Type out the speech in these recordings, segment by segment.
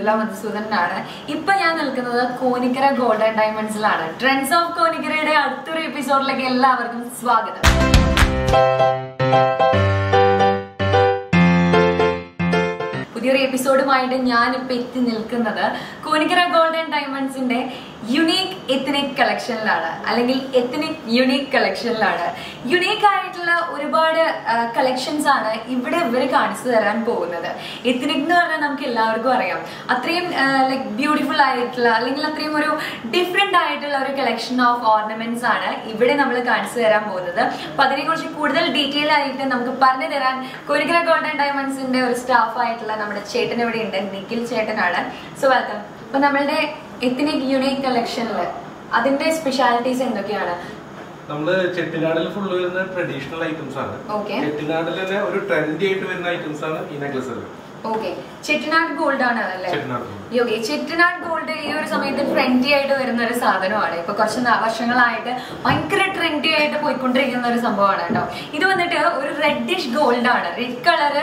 ഷംല മധുസൂദനാണ് ഇപ്പൊ ഞാൻ നിൽക്കുന്നത് കോനിക്കര ഗോൾഡൻ ഡയമണ്ട്സിലാണ് ട്രെൻഡ്സ് ഓഫ് കോനിക്കരയുടെ അടുത്തൊരു എപ്പിസോഡിലേക്ക് എല്ലാവർക്കും സ്വാഗതം പുതിയൊരു എപ്പിസോഡുമായിട്ട് ഞാൻ ഇപ്പൊ എത്തി നിൽക്കുന്നത് കോനിക്കര ഗോൾഡൻ ഡയമണ്ട്സിന്റെ യുണീക്ക് എത്തനിക് കളക്ഷനിലാണ് അല്ലെങ്കിൽ എത്തനിക് യുണീക്ക് കളക്ഷനിലാണ് യുണീക്ക് ആയിട്ടുള്ള ഒരുപാട് കളക്ഷൻസ് ആണ് ഇവിടെ ഇവർ കാണിച്ചു തരാൻ പോകുന്നത് എത്തനിക് എന്ന് പറഞ്ഞാൽ നമുക്ക് എല്ലാവർക്കും അറിയാം അത്രയും ലൈക് ബ്യൂട്ടിഫുൾ ആയിട്ടുള്ള അല്ലെങ്കിൽ അത്രയും ഒരു ഡിഫറെന്റ് ആയിട്ടുള്ള ഒരു കളക്ഷൻ ഓഫ് ഓർണമെന്റ്സ് ആണ് ഇവിടെ നമ്മൾ കാണിച്ചു തരാൻ പോകുന്നത് അപ്പൊ അതിനെക്കുറിച്ച് കൂടുതൽ ഡീറ്റെയിൽ ആയിട്ട് നമുക്ക് പറഞ്ഞു തരാൻ കോരിക്കര ഗോൾഡൻ ഡയമണ്ട്സിന്റെ ഒരു സ്റ്റാഫ് ആയിട്ടുള്ള നമ്മുടെ ചേട്ടൻ ഇവിടെ ഉണ്ട് നിഖിൽ ചേട്ടനാണ് സോ വെൽക്കം അപ്പൊ നമ്മളുടെ എത്തനിക് യുണീക്ക് കളക്ഷനിൽ അതിന്റെ സ്പെഷ്യാലിറ്റീസ് എന്തൊക്കെയാണ് നമ്മള് ചെട്ടിനാടിൽ ഫുള്ള് വരുന്ന ട്രഡീഷണൽ ഐറ്റംസ് ആണ് Okay. ചെട്ടിനാടിൽ തന്നെ ഒരു ട്രെൻഡി ആയിട്ട് വരുന്ന ഐറ്റംസ് ആണ് ഈ നെക്ലസ് ഓക്കെ ചെട്ടിനാട് ഗോൾഡ് ആണ് അല്ലേ ചെട്ടിനാട് ഓക്കെ ചെട്ടിനാട് ഗോൾഡ് ഈ ഒരു സമയത്ത് ട്രെൻഡി ആയിട്ട് വരുന്ന ഒരു സാധനമാണ് ഇപ്പൊ കുറച്ച് ന- വർഷങ്ങളായിട്ട് ഭയങ്കര ട്രെൻഡി ആയിട്ട് പോയിക്കൊണ്ടിരിക്കുന്ന ഒരു സംഭവമാണ് കേട്ടോ ഇത് വന്നിട്ട് ഒരു റെഡിഷ് ഗോൾഡ് ആണ് റെഡ് കളറ്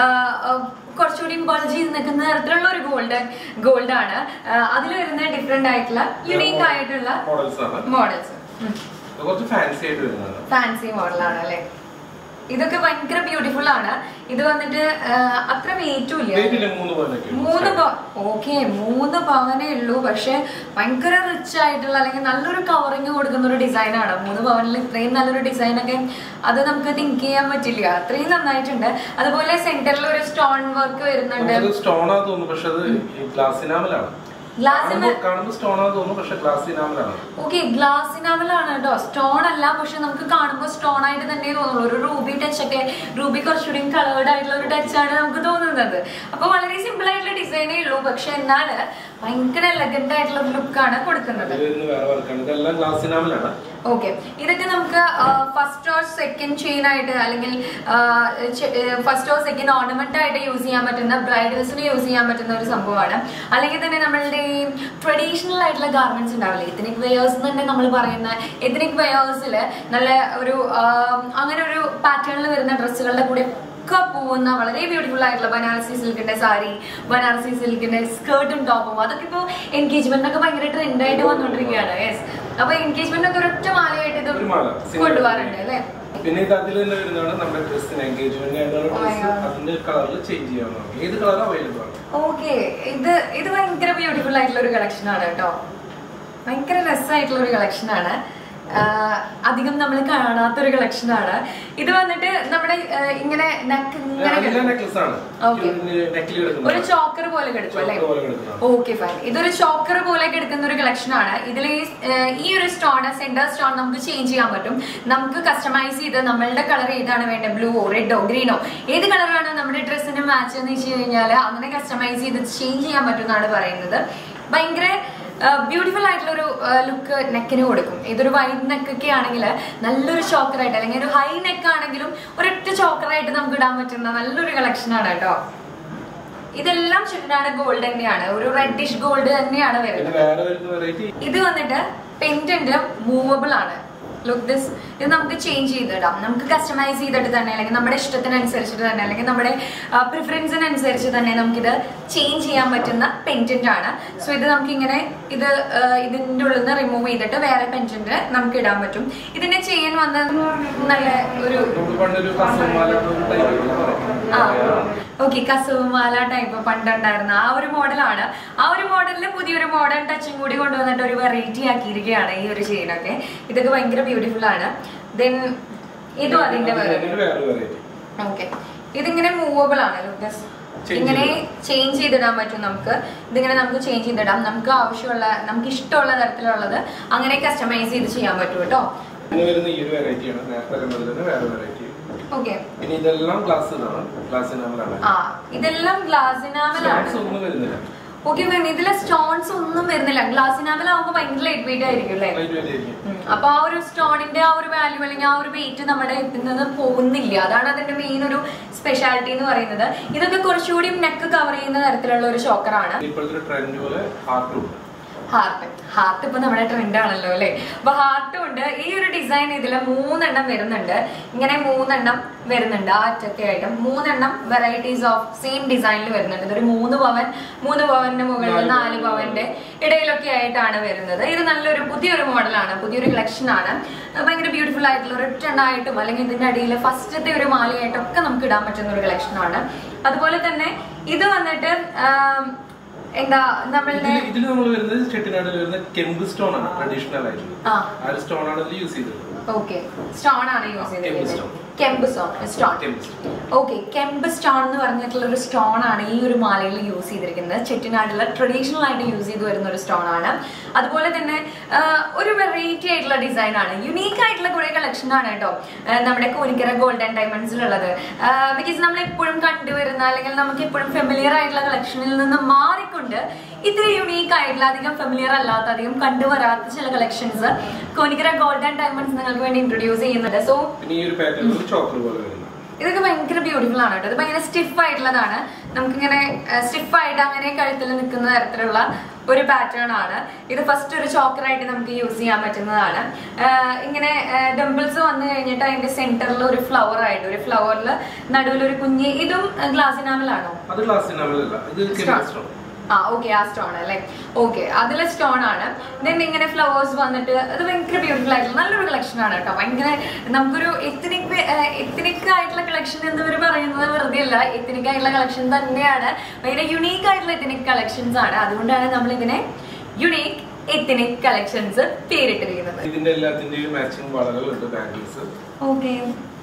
കുറച്ചുകൂടി ബൾജ് ചെയ്ത് നിൽക്കുന്ന തരത്തിലുള്ള ഒരു ഗോൾഡ് ഗോൾഡ് ആണ് അതിൽ വരുന്ന ഡിഫറെന്റ് ആയിട്ടുള്ള യുണീക്ക് ആയിട്ടുള്ള മോഡൽസ് ആണ് മോഡൽസ് ഇത് കുറച്ച് ഫാൻസി ആയിട്ട് വരുന്നതാണ് ഫാൻസി മോഡലാണ് അല്ലേ ഇതൊക്കെ ഭയങ്കര ബ്യൂട്ടിഫുൾ ആണ് ഇത് വന്നിട്ട് ആ, അത്ര വെയിറ്റും ഇല്ല Weight ഇല്ല, മൂന്ന് പവനൊക്കെ ഉള്ളൂ. മൂന്ന് ഓക്കെ മൂന്ന് പവനേ ഉള്ളൂ പക്ഷെ ഭയങ്കര റിച്ച് ആയിട്ടുള്ള അല്ലെങ്കിൽ നല്ലൊരു കവറിങ് കൊടുക്കുന്ന ഒരു ഡിസൈൻ ആണ് മൂന്ന് പവനിൽ ഇത്രയും നല്ലൊരു ഡിസൈൻ ഒക്കെ അത് നമുക്ക് തിങ്ക് ചെയ്യാൻ പറ്റില്ല അത്രയും നന്നായിട്ടുണ്ട് അതുപോലെ സെന്ററിൽ ഒരു സ്റ്റോൺ വർക്ക് വരുന്നുണ്ട് നമുക്കത് സ്റ്റോൺ ആ തോന്നുന്നു പക്ഷെ അത് ഗ്ലാസ് ഇനാമലാണ് ഗ്ലാസ് കാണുമ്പോൾ സ്റ്റോൺ ആ തോന്നുന്നു പക്ഷെ ഗ്ലാസ് ഇനാമലാണ് ഓക്കെ ഗ്ലാസ് ഇനാമലാണ് കേട്ടോ സ്റ്റോൺ അല്ല പക്ഷെ നമുക്ക് കാണുമ്പോൾ സ്റ്റോൺ ആയിട്ട് തന്നെ തോന്നുള്ളൂ ഒരു റൂബി ടച്ച് ഒക്കെ റൂബി കുറച്ചുകൂടി കളേർഡ് ആയിട്ടുള്ള ഒരു ടച്ച് ആണ് നമുക്ക് തോന്നുന്നത് അപ്പൊ വളരെ സിമ്പിൾ ആയിട്ടുള്ള ഡിസൈനേ ഉള്ളൂ പക്ഷെ എന്നാൽ ഭയങ്കര എലഗന്റ് ആയിട്ടുള്ള ഒരു ലുക്കാണ് കൊടുക്കുന്നത് ഇതിൽ വരുന്ന വേറെ വർക്കാണ് ഇതെല്ലാം ഗ്ലാസ് ഇനാമലാണ് ഓക്കെ ഇതൊക്കെ നമുക്ക് ഫസ്റ്റ് ഓർ സെക്കൻഡ് ചെയിൻ ആയിട്ട് അല്ലെങ്കിൽ ഫസ്റ്റ് ഓർ സെക്കൻഡ് ഓർണമെന്റ് ആയിട്ട് യൂസ് ചെയ്യാൻ പറ്റുന്ന ബ്രൈഡൽസിന് യൂസ് ചെയ്യാൻ പറ്റുന്ന ഒരു സംഭവമാണ് അല്ലെങ്കിൽ തന്നെ നമ്മളുടെ ഈ ട്രഡീഷണൽ ആയിട്ടുള്ള ഗാർമെന്റ്സ് ഉണ്ടാവില്ലേ എത്തനിക് വെയേഴ്സ് തന്നെ നമ്മൾ പറയുന്ന എത്തനിക് വെയേഴ്സിൽ നല്ല ഒരു ആ, അങ്ങനെ ഒരു പാറ്റേണിൽ വരുന്ന ഡ്രസ്സുകളുടെ കൂടെ ഒക്കെ പോകുന്ന വളരെ ബ്യൂട്ടിഫുൾ ആയിട്ടുള്ള ബനാറസി സിൽക്കിന്റെ സാരി ബനാറസി സിൽക്കിന്റെ സ്കേർട്ടും ടോപ്പും അതൊക്കെ ഇപ്പോൾ എൻഗേജ്മെന്റ് ഒക്കെ ഭയങ്കര ട്രെൻഡ് ആയിട്ട് വന്നുകൊണ്ടിരിക്കുകയാണ് യെസ് അപ്പൊ എൻഗേജ്മെന്റ് ഒക്കെ ഒരൊറ്റ മാലയായിട്ട് ഇത് ഒരു മാല. Single. കൊണ്ടുപോകാറുണ്ട് അല്ലേ പിന്നെ ഇത് അതിൽ തന്നെ വരുന്നതാണ് നമ്മുടെ ഡ്രസ്സിന് എൻഗേജ്മെന്റ് ആയിട്ടുള്ള Oh my ഡ്രസ്സ് God. അതിന്റെ കളറിൽ ചേഞ്ച് ചെയ്യാവുന്നതാണ് ഏത് കളർ അവൈലബിൾ ആണ് ഓക്കെ ഇത് ഇത് ഭയങ്കര ബ്യൂട്ടിഫുൾ ആയിട്ടുള്ള ഒരു കളക്ഷൻ ആണ് കേട്ടോ ഭയങ്കര രസമായിട്ടുള്ള ഒരു കളക്ഷൻ ആണ് ആഹ് അധികം നമ്മൾ കാണാത്തൊരു കളക്ഷൻ ആണ് ഇത് വന്നിട്ട് നമ്മുടെ ആഹ് ഇങ്ങനെ neck ഇങ്ങനെ അതിലെ കിടക്കും. നെക്ലസ് ആണ് Okay. നെക്കിൽ ഒരു കിടക്കുന്നത് ചോക്കർ പോലെ കിടക്കും അല്ലേ ചോക്കർ പോലെ കിടക്കുന്നതാണ്. ഓക്കെ ഫൈൻ ഇതൊരു ചോക്കർ പോലെ കിടക്കുന്ന ഒരു കളക്ഷൻ ആണ് ഇതിൽ ഈ ഒരു സ്റ്റോൺ സെന്റർ സ്റ്റോൺ നമുക്ക് ചേഞ്ച് ചെയ്യാൻ പറ്റും നമുക്ക് കസ്റ്റമൈസ് ചെയ്ത് നമ്മളുടെ കളർ ഏതാണ് വേണ്ടത് ബ്ലൂവോ റെഡോ ഗ്രീനോ ഏത് കളറാണ് നമ്മുടെ ഡ്രസ്സിന് മാച്ച് എന്ന് വെച്ച് കഴിഞ്ഞാൽ അങ്ങനെ കസ്റ്റമൈസ് ചെയ്ത് ചേഞ്ച് ചെയ്യാൻ പറ്റും എന്നാണ് പറയുന്നത് ഭയങ്കര ബ്യൂട്ടിഫുൾ ആയിട്ടുള്ള ഒരു ലുക്ക് നെക്കിന് കൊടുക്കും ഇതൊരു വൈഡ് നെക്കൊക്കെ ആണെങ്കിൽ നല്ലൊരു ചോക്കറായിട്ട് അല്ലെങ്കിൽ ഒരു ഹൈ നെക്ക് ആണെങ്കിലും ഒരൊറ്റ ചോക്കറായിട്ട് നമുക്ക് ഇടാൻ പറ്റുന്ന നല്ലൊരു കളക്ഷൻ ആണ് കേട്ടോ ഇതെല്ലാം ചുറ്റിനാട് ഗോൾഡ് തന്നെയാണ് ഒരു റെഡിഷ് ഗോൾഡ് തന്നെയാണ് പിന്നെ വരുന്നത് വേറെ വരുന്ന വെറൈറ്റി ഇത് വന്നിട്ട് പെൻഡന്റ് മൂവബിൾ ആണ് ലുക്ക് ദിസ് ഇത് നമുക്ക് ചേഞ്ച് ചെയ്തിടാം നമുക്ക് കസ്റ്റമൈസ് ചെയ്തിട്ട് തന്നെ അല്ലെങ്കിൽ നമ്മുടെ ഇഷ്ടത്തിനനുസരിച്ചിട്ട് തന്നെ അല്ലെങ്കിൽ നമ്മുടെ പ്രിഫറൻസിനനുസരിച്ച് തന്നെ നമുക്കിത് ചേഞ്ച് ചെയ്യാൻ പറ്റുന്ന പെൻഡന്റ് ആണ് സോ ഇത് നമുക്ക് ഇങ്ങനെ ഇത് ആ, ഇതിന്റെ ഉള്ളിൽ നിന്ന് റിമൂവ് ചെയ്തിട്ട് വേറെ പെൻഡന്റ് നമുക്ക് ഇടാൻ പറ്റും ഇതിന്റെ ചെയിൻ വന്ന് നല്ല ഒരു നമ്മൾ പണ്ടൊരു കസവുമാല ഒരു ടൈപ്പ് ആ ഓക്കെ കസവുമാല ടൈപ്പ് പണ്ടുണ്ടായിരുന്ന ആ ഒരു മോഡലാണ് ആ ഒരു മോഡലിൽ പുതിയൊരു മോഡേൺ ടച്ചും കൂടി കൊണ്ടുവന്നിട്ട് ഒരു വെറൈറ്റി ആക്കിയിരിക്കുകയാണ് ഈ ഒരു ചെയിനൊക്കെ ഇതൊക്കെ ഭയങ്കര ബ്യൂട്ടിഫുൾ ആണ് ദെൻ ഇതും അതിന്റെ വേറെ വേറെ വെറൈറ്റി ഓക്കെ ഇതിങ്ങനെ മൂവബിൾ ആണ് ലുക്കസ് Change ഇങ്ങനെ ചെയ്തിടാം. ചേഞ്ച് ചെയ്തിടാൻ പറ്റും നമുക്ക് ഇതിങ്ങനെ നമുക്ക് ചേഞ്ച് ചെയ്തിടാം നമുക്ക് ആവശ്യമുള്ള നമുക്ക് ഇഷ്ടമുള്ള തരത്തിലുള്ളത് അങ്ങനെ കസ്റ്റമൈസ് ചെയ്ത് ചെയ്യാൻ പറ്റും കേട്ടോ പിന്നെ വരുന്ന ഈ ഒരു വെറൈറ്റിയാണ് നേരത്തെ കണ്ടതിൽ തന്നെ വേറെ വെറൈറ്റി ഓക്കെ പിന്നെ ഇതെല്ലാം ഗ്ലാസ് ഇതാണ് ഗ്ലാസ് ഇനാമലാണ് ആ ഇതെല്ലാം ഗ്ലാസിനാമലാണ് Stones ഒന്നും വരുന്നില്ല ഓക്കെ ഇതിലെ സ്റ്റോൺസ് ഒന്നും വരുന്നില്ല ഗ്ലാസിനാമലാവുമ്പോ ഭയങ്കര ലൈറ്റ് വെയിറ്റ് ആയിരിക്കും അല്ലേ Light weight ആയിരിക്കും. ഉം. അപ്പൊ ആ ഒരു സ്റ്റോണിന്റെ ആ ഒരു വാല്യൂ അല്ലെങ്കിൽ ആ ഒരു വെയിറ്റ് നമ്മുടെ എത്തുന്നത് പോകുന്നില്ല അതാണ് അതിന്റെ മെയിൻ ഒരു സ്പെഷ്യാലിറ്റി എന്ന് പറയുന്നത് ഇതൊക്കെ കുറച്ചുകൂടി നെക്ക് കവർ ചെയ്യുന്ന തരത്തിലുള്ള ഒരു ചോക്കറാണ് ഇപ്പോഴത്തെ ഒരു ട്രെൻഡ് പോലെ ഹാർട്ടും ഹാർട്ട് ഹാർട്ട് ഇപ്പൊ നമ്മുടെ ട്രെൻഡ് ആണല്ലോ അല്ലെ അപ്പൊ ഹാർട്ടും ഉണ്ട് ഈ ഒരു ഡിസൈൻ ഇതിൽ മൂന്നെണ്ണം വരുന്നുണ്ട് ഇങ്ങനെ മൂന്നെണ്ണം വരുന്നുണ്ട് ആ അറ്റത്തെ ആയിട്ട് മൂന്നെണ്ണം വെറൈറ്റീസ് ഓഫ് സെയിം ഡിസൈനിൽ വരുന്നുണ്ട് ഇതൊരു മൂന്ന് പവൻ മൂന്ന് പവന്റെ മുകളിൽ നാല് പവന്റെ ഇടയിലൊക്കെ ആയിട്ടാണ് വരുന്നത് ഇത് നല്ലൊരു പുതിയൊരു മോഡലാണ് പുതിയൊരു കളക്ഷൻ ആണ് അത് ഭയങ്കര ബ്യൂട്ടിഫുൾ ആയിട്ടുള്ള ഒരു ആയിട്ടും അല്ലെങ്കിൽ ഇതിന്റെ അടിയിൽ ഫസ്റ്റത്തെ ഒരു മാലയായിട്ടും ഒക്കെ നമുക്ക് ഇടാൻ പറ്റുന്ന ഒരു കളക്ഷൻ ആണ് അതുപോലെ തന്നെ ഇത് വന്നിട്ട് ആം, എന്താ നമ്മളുടെ ഇതിൽ ഇതിൽ നമ്മൾ വരുന്നത് ചെട്ടിനാടിൽ വരുന്ന കെമ്പ് സ്റ്റോൺ ആണ് ട്രഡീഷണൽ ആയിട്ടുള്ള ആ ആ ഒരു സ്റ്റോൺ ആണ് ഇതിൽ യൂസ് ചെയ്തത് ഓക്കെ സ്റ്റോൺ ആണ് യൂസ് Kemp ചെയ്തിരിക്കുന്നത് stone. Kemp stone stone kemp stone okay kemp stone എന്ന് പറഞ്ഞിട്ടുള്ള ഒരു സ്റ്റോൺ ആണ് ഈ ഒരു മാലയിൽ യൂസ് ചെയ്തിരിക്കുന്നത് ചെട്ടിനാട്ടിലെ ട്രഡീഷണൽ ആയിട്ട് യൂസ് ചെയ്ത് വരുന്ന ഒരു സ്റ്റോൺ ആണ് അതുപോലെ തന്നെ ആ, ഒരു വെറൈറ്റി ആയിട്ടുള്ള ഡിസൈൻ ആണ് യുണീക്ക് ആയിട്ടുള്ള കുറെ കളക്ഷൻ ആണ് കേട്ടോ ആ, നമ്മുടെ കോനിക്കര ഗോൾഡൻ ഡയമണ്ട്സിലുള്ളത് ബിക്കോസ് നമ്മൾ എപ്പോഴും കണ്ടുവരുന്ന അല്ലെങ്കിൽ നമുക്ക് എപ്പോഴും ഫെമിലിയർ ആയിട്ടുള്ള കളക്ഷനിൽ നിന്ന് മാറിക്കൊണ്ട് ഇത്തിരി യുണീക്ക് ആയിട്ടുള്ള അധികം ഫെമിലിയർ അല്ലാത്ത അധികം കണ്ടുവരാത്ത ചില കളക്ഷൻസ് കോനിക്കര ഗോൾഡൻ ഡയമണ്ട്സ് നിങ്ങൾക്ക് വേണ്ടി ഇൻട്രൊഡ്യൂസ് ചെയ്യുന്നുണ്ട് സോ പിന്നെ ഈ ഒരു പാറ്റേൺ ചോക്കർ പോലെ വരുന്ന ഇതൊക്കെ ഭയങ്കര ബ്യൂട്ടിഫുൾ ആണ് കേട്ടോ ഇത് ഭയങ്കര സ്റ്റിഫ് ആയിട്ടുള്ളതാണ് നമുക്കിങ്ങനെ സ്റ്റിഫ് ആയിട്ട് അങ്ങനെ കഴുത്തിൽ നിൽക്കുന്ന തരത്തിലുള്ള ഒരു പാറ്റേൺ ആണ് ഇത് ഫസ്റ്റ് ഒരു ചോക്കർ ആയിട്ട് നമുക്ക് യൂസ് ചെയ്യാൻ പറ്റുന്നതാണ് ആഹ് ഇങ്ങനെ ഡംബിൾസ് വന്നു കഴിഞ്ഞിട്ട് അതിന്റെ സെന്ററിൽ ഒരു ഫ്ലവർ ആയിട്ട് ഒരു ഫ്ലവറിൽ നടുവിൽ ഒരു കുഞ്ഞ് ഇതും ഗ്ലാസിനാമലാണോ അത് ഗ്ലാസ് അല്ല ഇത് കെമ്പ് സ്റ്റോൺ ആ ഓക്കെ ആ സ്റ്റോൺ അല്ലേ ഓക്കെ അതിലെ സ്റ്റോൺ ആണ് ദെൻ ഇങ്ങനെ ഫ്ലവേഴ്സ് വന്നിട്ട് അത് ഭയങ്കര ബ്യൂട്ടിഫുൾ ആയിട്ടുള്ള നല്ലൊരു കളക്ഷൻ ആണ് കേട്ടോ ഭയങ്കര നമുക്കൊരു എത്തിനിക് എത്തിനിക് ആയിട്ടുള്ള കളക്ഷൻ എന്ന് ഇവർ പറയുന്നത് വെറുതെ അല്ല എത്തിനിക് ആയിട്ടുള്ള കളക്ഷൻ തന്നെയാണ് ഭയങ്കര യുണീക്ക് ആയിട്ടുള്ള എത്തിനിക് കളക്ഷൻസ് ആണ് അതുകൊണ്ടാണ് നമ്മൾ ഇതിനെ യുണീക്ക് എത്തിനിക് കളക്ഷൻസ് പേരിട്ടിരിക്കുന്നത് ഇതിന്റെ എല്ലാത്തിന്റെയും മാച്ചിങ് വളകളുണ്ട് ബാംഗിൾസ് ഓക്കെ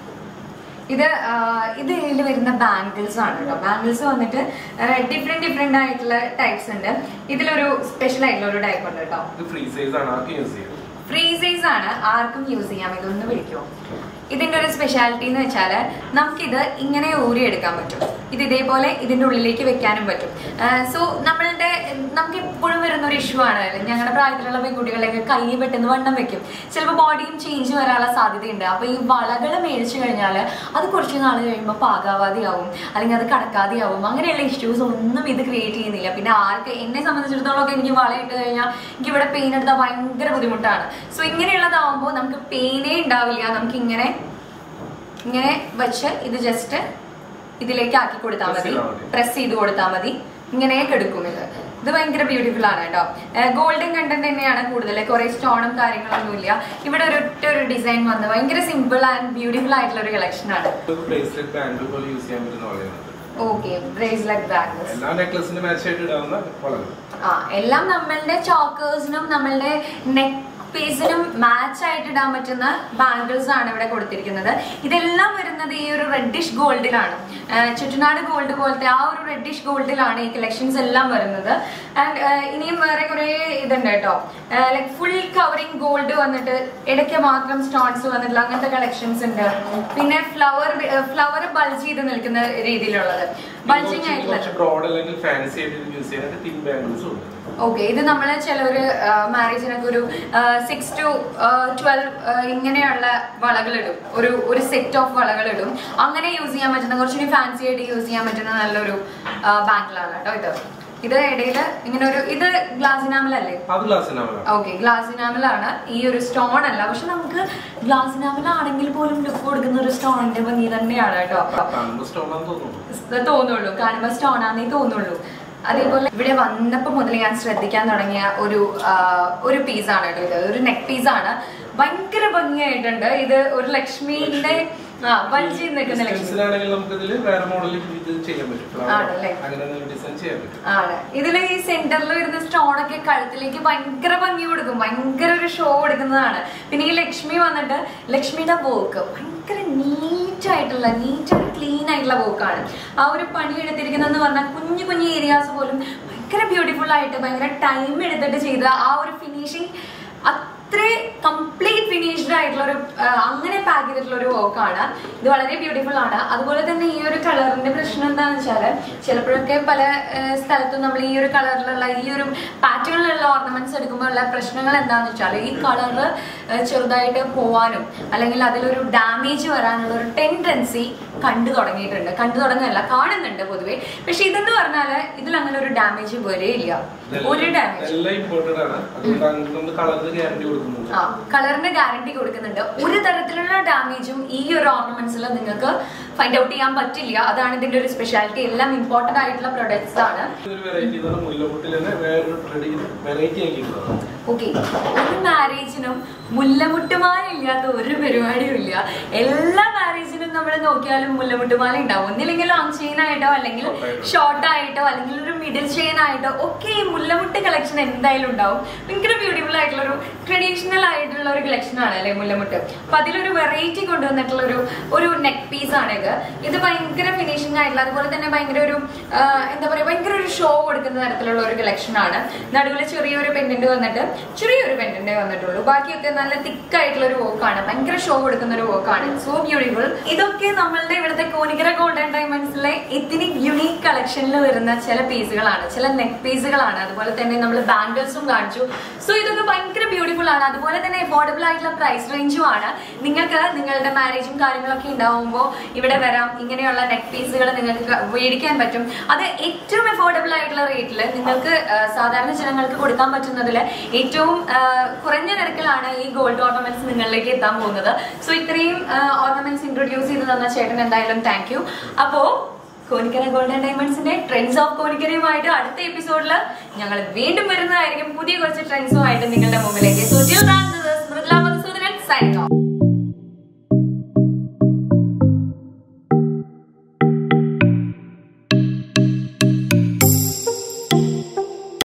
ഇത് ആ, ഇത് ഇതിൽ വരുന്ന ബാംഗിൾസ് ആണ് കേട്ടോ ബാംഗിൾസ് വന്നിട്ട് ഡിഫറെന്റ് ഡിഫറെന്റ് ആയിട്ടുള്ള ടൈപ്സ് ഉണ്ട് ഇതിലൊരു സ്പെഷ്യൽ ആയിട്ടുള്ള ഒരു ടൈപ്പ് ഉണ്ട് കേട്ടോ ഇത് ഫ്രീ സൈസ് ആണ് ആർക്കും യൂസ് ചെയ്യാം ഫ്രീ സൈസ് ആണ് ആർക്കും യൂസ് ചെയ്യാം ഇതൊന്ന് വിളിക്കുമോ ഇതിന്റെ ഒരു സ്പെഷ്യാലിറ്റി എന്ന് വെച്ചാൽ നമുക്കിത് ഇങ്ങനെ ഊരിയെടുക്കാൻ പറ്റും ഇത് ഇതേപോലെ ഇതിന്റെ ഉള്ളിലേക്ക് വെക്കാനും പറ്റും സോ നമ്മളുടെ നമുക്ക് എപ്പോഴും വരുന്ന ഒരു ഇഷ്യൂ ആണ് ഞങ്ങളുടെ പ്രായത്തിലുള്ള പെൺകുട്ടികളൊക്കെ കൈ പെട്ടെന്ന് വണ്ണം വെക്കും ചിലപ്പോൾ ബോഡിയും ചേഞ്ച് വരാനുള്ള സാധ്യതയുണ്ട് അപ്പൊ ഈ വളകൾ മേടിച്ചു കഴിഞ്ഞാൽ അത് കുറച്ച് നാൾ കഴിയുമ്പോൾ പാകാവാതെയാവും അല്ലെങ്കിൽ അത് കടക്കാതെയാവും അങ്ങനെയുള്ള ഇഷ്യൂസ് ഒന്നും ഇത് ക്രിയേറ്റ് ചെയ്യുന്നില്ല പിന്നെ ആർക്ക് എന്നെ സംബന്ധിച്ചിടത്തോളം ഒക്കെ എനിക്ക് വള ഇട്ട് കഴിഞ്ഞാൽ എനിക്ക് ഇവിടെ പെയിൻ എടുത്താൽ ഭയങ്കര ബുദ്ധിമുട്ടാണ് സോ ഇങ്ങനെയുള്ളതാവുമ്പോൾ നമുക്ക് പെയിനേ ഉണ്ടാവില്ല നമുക്ക് ഇങ്ങനെ ഇങ്ങനെ വെച്ച് ഇത് ജസ്റ്റ് ഇതിലേക്ക് ആക്കി കൊടുത്താൽ Press മതി ചെയ്താൽ മതി. പ്രസ് ചെയ്ത് കൊടുത്താൽ മതി ഇങ്ങനെ കെടുക്കും ഇത് ഇത് ഭയങ്കര ബ്യൂട്ടിഫുൾ ആണ് കേട്ടോ ഗോൾഡൻ കണ്ടന്റ് തന്നെയാണ് കൂടുതൽ കുറെ സ്റ്റോണും കാര്യങ്ങളൊന്നും ഇല്ല ഇവിടെ ഒരു ഒറ്റ ഒരു ഡിസൈൻ വന്ന് ഭയങ്കര സിമ്പിൾ ആൻഡ് ബ്യൂട്ടിഫുൾ ആയിട്ടുള്ള ഒരു കളക്ഷൻ ആണ് ബ്രേസ്ലെറ്റ് ബാംഗിൾ പോലെ യൂസ് ചെയ്യാൻ പറ്റുന്ന വളയാണ് ഓക്കെ ബ്രേസ്ലെറ്റ് ബാഗ്സ് എല്ലാ നെക്ലസിന്റെ മാച്ച് ആയിട്ട് ഇടാവുന്ന വളകൾ ആ എല്ലാം നമ്മളുടെ ചോക്കേഴ്സിനും നമ്മളുടെ നെക്ക് പീസിനും മാച്ച് ആയിട്ട് ഇടാൻ പറ്റുന്ന ബാംഗിൾസ് ആണ് ഇവിടെ കൊടുത്തിരിക്കുന്നത് ഇതെല്ലാം വരുന്നത് ഈ ഒരു റെഡിഷ് ഗോൾഡിലാണ് ചുറ്റുനാട് ഗോൾഡ് പോലത്തെ ആ ഒരു റെഡിഷ് ഗോൾഡിലാണ് ഈ കളക്ഷൻസ് എല്ലാം വരുന്നത് ആൻഡ് ഇനിയും വേറെ കുറേ ഇതുണ്ട് കേട്ടോ ലൈക് ഫുൾ കവറിങ് ഗോൾഡ് വന്നിട്ട് ഇടയ്ക്ക് മാത്രം സ്റ്റോൺസ് വന്നിട്ടുള്ള അങ്ങനത്തെ കളക്ഷൻസ് ഉണ്ട് പിന്നെ ഫ്ലവർ ഫ്ലവർ ബൾജ് ചെയ്ത് നിൽക്കുന്ന രീതിയിലുള്ളത് ബൾജിങ് ആയിട്ടുള്ള കുറച്ച് ബ്രോഡ് അല്ലെങ്കിൽ ഫാൻസി ആയിട്ട് യൂസ് ചെയ്യാനായിട്ട് തിൻ ബാംഗിൾസ് ഉണ്ട് ഓക്കെ ഇത് നമ്മൾ ചിലവര് മാരേജിനൊക്കെ ഒരു സിക്സ് ടു ട്വൽവ് ഇങ്ങനെയുള്ള വളകളിടും ഒരു ഒരു സെറ്റ് ഓഫ് വളകളിടും അങ്ങനെ യൂസ് ചെയ്യാൻ പറ്റുന്ന കുറച്ചുകൂടി ഫാൻസി ആയിട്ട് യൂസ് ചെയ്യാൻ പറ്റുന്ന നല്ലൊരു ബാങ്കിലാണ് കേട്ടോ ഇത് ഇത് ഇടയിൽ ഇങ്ങനെ ഒരു ഇത് ഗ്ലാസിനാമലല്ലേ അത് ഗ്ലാസ് ആണ് ഓക്കെ ഗ്ലാസിനാമലാണ് ഈ ഒരു സ്റ്റോൺ അല്ല പക്ഷെ നമുക്ക് ഗ്ലാസിനാമലാണെങ്കിൽ പോലും ലുക്ക് കൊടുക്കുന്ന ഒരു സ്റ്റോണിന്റെ ഭംഗി തന്നെയാണ് കേട്ടോ കാണുമ്പോൾ സ്റ്റോൺ ആണെന്ന് തോന്നുന്നു ഇത് തോന്നുള്ളൂ കാണുമ്പോൾ സ്റ്റോൺ ആണെന്നേ തോന്നുള്ളൂ അതേപോലെ ഇവിടെ വന്നപ്പോൾ മുതൽ ഞാൻ ശ്രദ്ധിക്കാൻ തുടങ്ങിയ ഒരു ആ, ഒരു പീസാണ് കേട്ടോ ഇത് ഒരു നെക്ക് പീസാണ് ഭയങ്കര ഭംഗിയായിട്ടുണ്ട് ഇത് ഒരു ലക്ഷ്മിന്റെ ആ ബൾജി നിൽക്കുന്ന ലക്ഷ്മി ഡിസ്റ്റൻസിലാണെങ്കിൽ നമുക്ക് ഇതിൽ വേറെ മോഡലിൽ ഇത് ചെയ്യാൻ പറ്റും Flower ആണല്ലേ? അങ്ങനെ ഡിസൈൻ ചെയ്യാൻ പറ്റും ആണ് ഇതില് ഈ സെന്ററിൽ വരുന്ന സ്റ്റോൺ ഒക്കെ കഴുത്തിലേക്ക് ഭയങ്കര ഭംഗി കൊടുക്കും ഭയങ്കര ഒരു ഷോ കൊടുക്കുന്നതാണ് പിന്നെ ഈ ലക്ഷ്മി വന്നിട്ട് ലക്ഷ്മിയുടെ വർക്ക് ഭയങ്കര നീറ്റ് ആയിട്ടുള്ള നീറ്റ് ആൻഡ് ക്ലീൻ ആയിട്ടുള്ള വർക്കാണ് ആ ഒരു പണി എടുത്തിരിക്കുന്നതെന്ന് പറഞ്ഞാൽ കുഞ്ഞു കുഞ്ഞു ഏരിയാസ് പോലും ഭയങ്കര ബ്യൂട്ടിഫുൾ ആയിട്ട് ഭയങ്കര ടൈം എടുത്തിട്ട് ചെയ്ത ആ ഒരു ഫിനിഷിങ് അത്ര കംപ്ലീറ്റ് ഫിനിഷ്ഡ് ആയിട്ടുള്ള ഒരു ആ, അങ്ങനെ പാക്ക് ചെയ്തിട്ടുള്ള ഒരു വർക്കാണ് ഇത് വളരെ ബ്യൂട്ടിഫുൾ ആണ് അതുപോലെ തന്നെ ഈ ഒരു കളറിന്റെ പ്രശ്നം എന്താണെന്ന് വെച്ചാല് ചിലപ്പോഴൊക്കെ പല ആ, സ്ഥലത്തും നമ്മൾ ഈ ഒരു കളറിലുള്ള ഈ ഒരു പാറ്റേണിലുള്ള ഓർണമെന്റ്സ് എടുക്കുമ്പോൾ ഉള്ള പ്രശ്നങ്ങൾ എന്താണെന്ന് വെച്ചാൽ ഈ കളറ് ചെറുതായിട്ട് പോവാനും അല്ലെങ്കിൽ അതിലൊരു ഡാമേജ് വരാനുള്ള ഒരു ടെൻഡൻസി കണ്ടു തുടങ്ങിയിട്ടുണ്ട് കണ്ടു തുടങ്ങുകയല്ല കാണുന്നുണ്ട് പൊതുവെ പക്ഷെ ഇതെന്ന് പറഞ്ഞാല് ഇതിൽ അങ്ങനെ ഒരു ഡാമേജ് വരെയില്ല ഒരു ഡാമേജ് എല്ലാം ഇമ്പോർട്ടഡ് ആണ് അതുകൊണ്ടാണ് നമ്മൾ കളറിന് ഗ്യാരണ്ടി കൊടുക്കുന്നുണ്ട് ആ കളറിന് ഗ്യാരണ്ടി കൊടുക്കുന്നുണ്ട് ഒരു തരത്തിലുള്ള ഡാമേജും ഈ ഒരു ഓർണമെന്റ്സിൽ നിങ്ങൾക്ക് ഫൈൻഡ് ഔട്ട് ചെയ്യാൻ പറ്റില്ല അതാണ് ഇതിന്റെ ഒരു സ്പെഷ്യാലിറ്റി എല്ലാം ഇമ്പോർട്ടന്റ് ആയിട്ടുള്ള പ്രൊഡക്ട്സ് ആണ് ഒരു വെറൈറ്റി എന്ന് പറഞ്ഞാൽ മുല്ലമുട്ടിൽ തന്നെ വേറൊരു വെറൈറ്റി ആക്കിയിട്ടുള്ളത് ഓക്കെ ഒരു മാരേജിനും മുല്ലമുട്ടുമാല ഇല്ലാത്ത ഒരു പരിപാടിയും ഇല്ല എല്ലാ മാരേജിനും നമ്മൾ നോക്കിയാലും മുല്ലമുട്ടുമാല ഉണ്ടാവും ഒന്നില്ലെങ്കിൽ ലോങ് ചെയിൻ ആയിട്ടോ അല്ലെങ്കിൽ ഷോർട്ട് ആയിട്ടോ അല്ലെങ്കിൽ ഒരു മിഡിൽ ചെയിൻ ആയിട്ടോ ഒക്കെ ഈ മുല്ലമുട്ട് കളക്ഷൻ എന്തായാലും ഉണ്ടാവും ഭയങ്കര ബ്യൂട്ടിഫുൾ ആയിട്ടുള്ള ഒരു ട്രഡീഷണൽ ആയിട്ടുള്ള ഒരു കളക്ഷൻ ആണ് അല്ലെ മുല്ലമുട്ട് അപ്പൊ അതിലൊരു വെറൈറ്റി കൊണ്ടുവന്നിട്ടുള്ള ഒരു ഒരു നെക്ക് പീസ് ആണ് ഇത് ഇത് ഭയങ്കര ഫിനിഷിംഗ് ആയിട്ടുള്ള അതുപോലെ തന്നെ ഭയങ്കര ഒരു ആ, എന്താ പറയാ ഭയങ്കര ഒരു ഷോ കൊടുക്കുന്ന തരത്തിലുള്ള ഒരു കളക്ഷൻ ആണ് നടുവിൽ ചെറിയൊരു പെൻഡന്റ് വന്നിട്ട് ചെറിയൊരു പെൻഡന്റ് വന്നിട്ടുള്ളൂ ബാക്കിയൊക്കെ നല്ല തിക്ക് ആയിട്ടുള്ള ഒരു വോക്കാണ് ഭയങ്കര ഷോ കൊടുക്കുന്ന ഒരു വോക്കാണ് സോ ബ്യൂട്ടിഫുൾ ഇതൊക്കെ നമ്മളുടെ ഇവിടുത്തെ കോനിക്കര ഗോൾഡൻ ഡയമണ്ട്സിലെ എത്തിനിക് യുണീക് കളക്ഷനിൽ വരുന്ന ചില പീസുകളാണ് ചില നെക്ക് പീസുകളാണ് അതുപോലെ തന്നെ നമ്മൾ ബാംഗിൾസും കാണിച്ചു സോ ഇതൊക്കെ ഭയങ്കര ബ്യൂട്ടിഫുൾ ആണ് അതുപോലെ തന്നെ അഫോർഡബിൾ ആയിട്ടുള്ള പ്രൈസ് റേഞ്ചും ആണ് നിങ്ങൾക്ക് നിങ്ങളുടെ മാരേജും കാര്യങ്ങളൊക്കെ ഉണ്ടാവുമ്പോൾ ഇവിടെ വരാം ഇങ്ങനെയുള്ള നെക്ക് പീസുകൾ നിങ്ങൾക്ക് ക- മേടിക്കാൻ പറ്റും അത് ഏറ്റവും അഫോർഡബിൾ ആയിട്ടുള്ള റേറ്റിൽ നിങ്ങൾക്ക് ആ, സാധാരണ ജനങ്ങൾക്ക് കൊടുക്കാൻ പറ്റുന്നതിൽ ഏറ്റവും ആ, കുറഞ്ഞ നിരക്കിലാണ് ഈ ഗോൾഡ് ഓർണമെന്റ്സ് നിങ്ങളിലേക്ക് എത്താൻ പോകുന്നത് സോ ഇത്രയും ഓർണമെന്റ്സ് ഇൻട്രൊഡ്യൂസ് ചെയ്ത് തന്ന ചേട്ടൻ എന്തായാലും താങ്ക് യു അപ്പോ കോനിക്കര ഗോൾഡൻ ഡയമണ്ട്സിന്റെ ട്രെൻഡ്സ് ഓഫ് കോനിക്കരയുമായിട്ട് അടുത്ത എപ്പിസോഡിൽ ഞങ്ങൾ വീണ്ടും വരുന്നതായിരിക്കും പുതിയ കുറച്ച് ട്രെൻഡ്സുമായിട്ട് നിങ്ങളുടെ മുമ്പിലേക്ക് സോ ജിൽ മൃദുല മധുസൂദനൻ സൈനിങ്